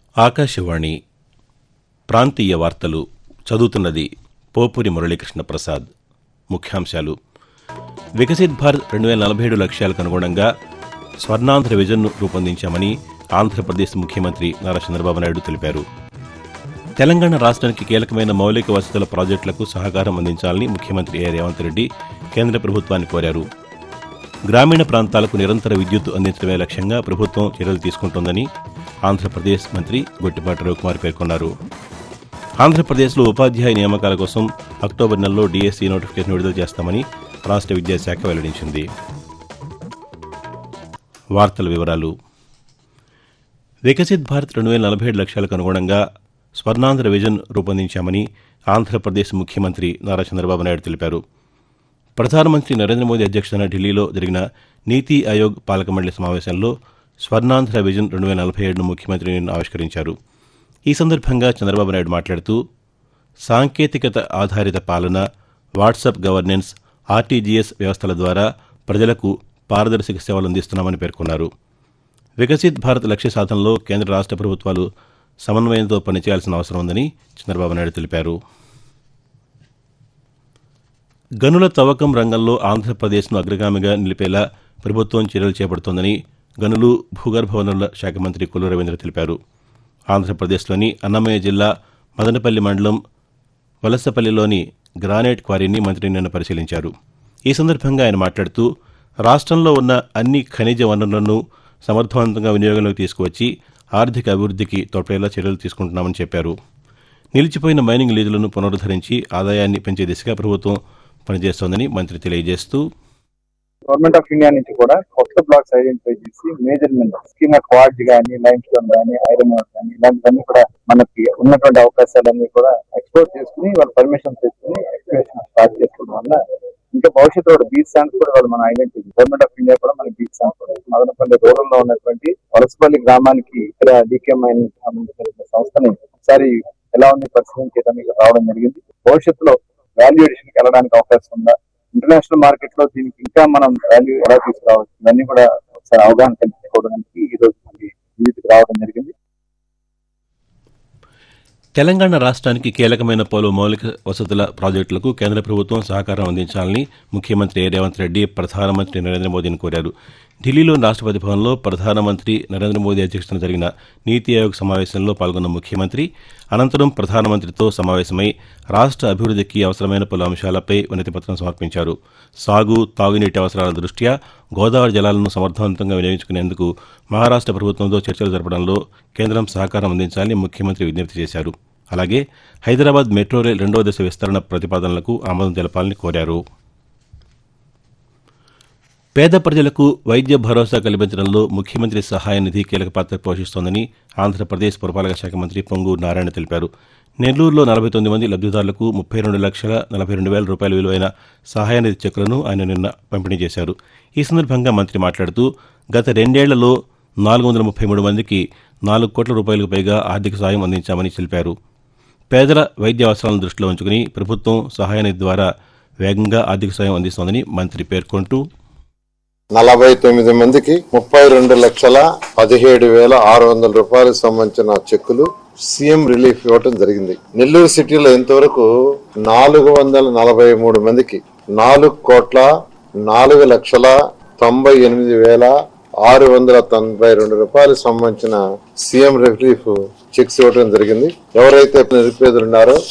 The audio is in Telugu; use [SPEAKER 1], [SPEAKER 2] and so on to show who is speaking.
[SPEAKER 1] ఆకాశవాణి ప్రాంతీయ వార్తలు చదువుతున్నది పోపురి మురళీకృష్ణ ప్రసాద్ ముఖ్యాంశాలు వికసిత్ భారత్ రెండు వేల నలభై ఏడు లక్ష్యాలకు అనుగుణంగా స్వర్ణాంధ్ర విజన్ను రూపొందించామని ఆంధ్రప్రదేశ్ ముఖ్యమంత్రి నారా చంద్రబాబు నాయుడు తెలిపారు తెలంగాణ రాష్ట్రానికి కీలకమైన మౌలిక వసతుల ప్రాజెక్టులకు సహకారం అందించాలని ముఖ్యమంత్రి ఏ రేవంత్ రెడ్డి కేంద్ర ప్రభుత్వాన్ని కోరారు గ్రామీణ ప్రాంతాలకు నిరంతర విద్యుత్ అందించడమే లక్ష్యంగా ప్రభుత్వం చర్యలు తీసుకుంటోందని ఆంధ్రప్రదేశ్ మంత్రి గొట్టిపాటి రవికుమార్ పేర్కొన్నారు ఆంధ్రప్రదేశ్లో ఉపాధ్యాయ నియామకాల కోసం అక్టోబర్ నెలలో డీఎస్సీ నోటిఫికేషన్ విడుదల చేస్తామని రాష్ట్ర విద్యాశాఖ వెల్లడించింది వార్తల వివరాలు వికసిత్ భారత్ రెండు వేల నలభై ఏడు లక్ష్యాలకు అనుగుణంగా స్వర్ణాంధ్ర విజన్ రూపొందించామని ఆంధ్రప్రదేశ్ ముఖ్యమంత్రి నారా చంద్రబాబు నాయుడు తెలిపారు ప్రధానమంత్రి నరేంద్ర మోదీ అధ్యక్షతన ఢిల్లీలో జరిగిన నీతి ఆయోగ్ పాలక మండలి సమావేశంలో స్వర్ణాంధ్ర విజన్ రెండు వేల నలభై ఏడును ముఖ్యమంత్రి నిన్న ఆవిష్కరించారు ఈ సందర్భంగా చంద్రబాబు నాయుడు మాట్లాడుతూ సాంకేతికత ఆధారిత పాలన వాట్సాప్ గవర్నెన్స్ ఆర్టీజీఎస్ వ్యవస్థల ద్వారా ప్రజలకు పారదర్శక సేవలు అందిస్తున్నామని పేర్కొన్నారు వికసిత్ భారత్ లక్ష్య సాధనలో కేంద్ర రాష్ట్ర ప్రభుత్వాలు సమన్వయంతో పనిచేయాల్సిన అవసరం ఉందని చంద్రబాబు నాయుడు తెలిపారు గనుల తవ్వకం రంగంలో ఆంధ్రప్రదేశ్ను అగ్రగామిగా నిలిపేలా ప్రభుత్వం చర్యలు చేపడుతోందని గనులు భూగర్భ వనరుల శాఖ మంత్రి కొల్లు రవీంద్ర తెలిపారు ఆంధ్రప్రదేశ్లోని అన్నమయ్య జిల్లా మదనపల్లి మండలం వలసపల్లిలోని గ్రానైట్ క్వారీని మంత్రి నిన్న పరిశీలించారు ఈ సందర్భంగా ఆయన మాట్లాడుతూ రాష్ట్రంలో ఉన్న అన్ని ఖనిజ వనరులను సమర్థవంతంగా వినియోగంలోకి తీసుకువచ్చి ఆర్థిక అభివృద్ధికి తోడ్పడేలా చర్యలు తీసుకుంటున్నామని చెప్పారు నిలిచిపోయిన మైనింగ్ లీజులను పునరుద్దరించి ఆదాయాన్ని పెంచే దిశగా ప్రభుత్వం పనిచేస్తోందని మంత్రి తెలియజేస్తూ
[SPEAKER 2] గవర్నమెంట్ ఆఫ్ ఇండియా నుంచి కూడా కొత్త బ్లాక్స్ ఐడెంటిఫై చేసి మేజర్ మినరల్స్ కింద క్వార్జ్ గానీ లైమ్ స్టోన్ గానీ ఐరన్ కానీ ఇలాంటివన్నీ కూడా మనకి ఉన్నటువంటి అవకాశాలన్నీ కూడా ఎక్స్ప్లోర్ చేసుకుని వాళ్ళు పర్మిషన్ తీసుకుని ఎక్స్ప్లోరేషన్ స్టార్ట్ చేసుకోవడం వల్ల ఇంకా భవిష్యత్తులో కూడా బీచ్ సాంగ్స్ కూడా వాళ్ళు మన ఐడెంటిటీ గవర్నమెంట్ ఆఫ్ ఇండియా కూడా మన బీచ్ సాంగ్స్ కూడా మదనపల్లి రూరల్ లో ఉన్నటువంటి వలసపల్లి గ్రామానికి ఇక్కడ డీకే మైన్ సంబంధించిన సంస్థని ఒకసారి ఎలా ఉంది పరిశీలించడానికి రావడం జరిగింది భవిష్యత్తులో వాల్యూ ఎడిషన్ కి వెళ్ళడానికి అవకాశం ఉందా ఇంటర్నేషనల్ మార్కెట్ లో దీనికి ఇంకా మనం వాల్యూ ఎలా తీసుకురావచ్చు ఇవన్నీ కూడా ఒకసారి అవగాహన కల్పించుకోవడానికి ఈ రోజు మనకి విజిట్కి రావడం జరిగింది
[SPEAKER 1] తెలంగాణ రాష్ట్రానికి కీలకమైన పలు మౌలిక వసతుల ప్రాజెక్టులకు కేంద్ర ప్రభుత్వం సహకారం అందించాలని ముఖ్యమంత్రి ఏ రేవంత్ రెడ్డి ప్రధానమంత్రి నరేంద్ర మోదీని కోరారు ఢిల్లీలో రాష్ట్రపతి భవన్లో ప్రధానమంత్రి నరేంద్ర మోదీ అధ్యక్షతన జరిగిన నీతి ఆయోగ్ సమావేశంలో పాల్గొన్న ముఖ్యమంత్రి అనంతరం ప్రధానమంత్రితో సమావేశమై రాష్ట్ర అభివృద్ధికి అవసరమైన పలు అంశాలపై వినతిపత్రం సమర్పించారు సాగు తాగునీటి అవసరాల దృష్ట్యా గోదావరి జలాలను సమర్థవంతంగా వినియోగించుకునేందుకు మహారాష్ట్ర ప్రభుత్వంతో చర్చలు జరపడంలో కేంద్రం సహకారం అందించాలని ముఖ్యమంత్రి విజ్ఞప్తి చేశారు అలాగే హైదరాబాద్ మెట్రో రైల్ రెండవ దశ విస్తరణ ప్రతిపాదనలకు ఆమోదం తెలపాలని కోరారు పేద ప్రజలకు వైద్య భరోసా కల్పించడంలో ముఖ్యమంత్రి సహాయ నిధి కీలక పాత్ర పోషిస్తోందని ఆంధ్రప్రదేశ్ పురపాలక శాఖ మంత్రి పొంగూరు నారాయణ తెలిపారు నెల్లూరులో నలభై తొమ్మిది మంది లబ్దిదారులకు ముప్పై రెండు లక్షల నలభై రెండు వేల రూపాయల విలువైన సహాయ నిధి చెక్కులను ఆయన నిన్న పంపిణీ చేశారు ఈ సందర్భంగా మంత్రి మాట్లాడుతూ గత రెండేళ్లలో నాలుగు వందల ముప్పై మూడు మందికి నాలుగు కోట్ల రూపాయలకు పైగా ఆర్థిక సాయం అందించామని తెలిపారు పేదల వైద్య అవసరాలను దృష్టిలో ఉంచుకుని ప్రభుత్వం సహాయ నిధి ద్వారా వేగంగా ఆర్థిక సాయం అందిస్తోందని మంత్రి పేర్కొంటూ
[SPEAKER 3] నలభై తొమ్మిది మందికి ముప్పై రెండు లక్షల పదిహేడు వేల ఆరు వందల రూపాయలకు సంబంధించిన చెక్కులు సీఎం రిలీఫ్ ఇవ్వటం జరిగింది నెల్లూరు సిటీలో ఇంతవరకు నాలుగు వందల నలభై మూడు మందికి నాలుగు కోట్ల నాలుగు లక్షల తొంభై ఎనిమిది వేల ఆరు వందల తొంభై రెండు రూపాయలకు సంబంధించిన సీఎం రిలీఫ్ చెక్స్ ఇవ్వడం జరిగింది ఎవరైతే నిరుపేదలు ఉన్నారో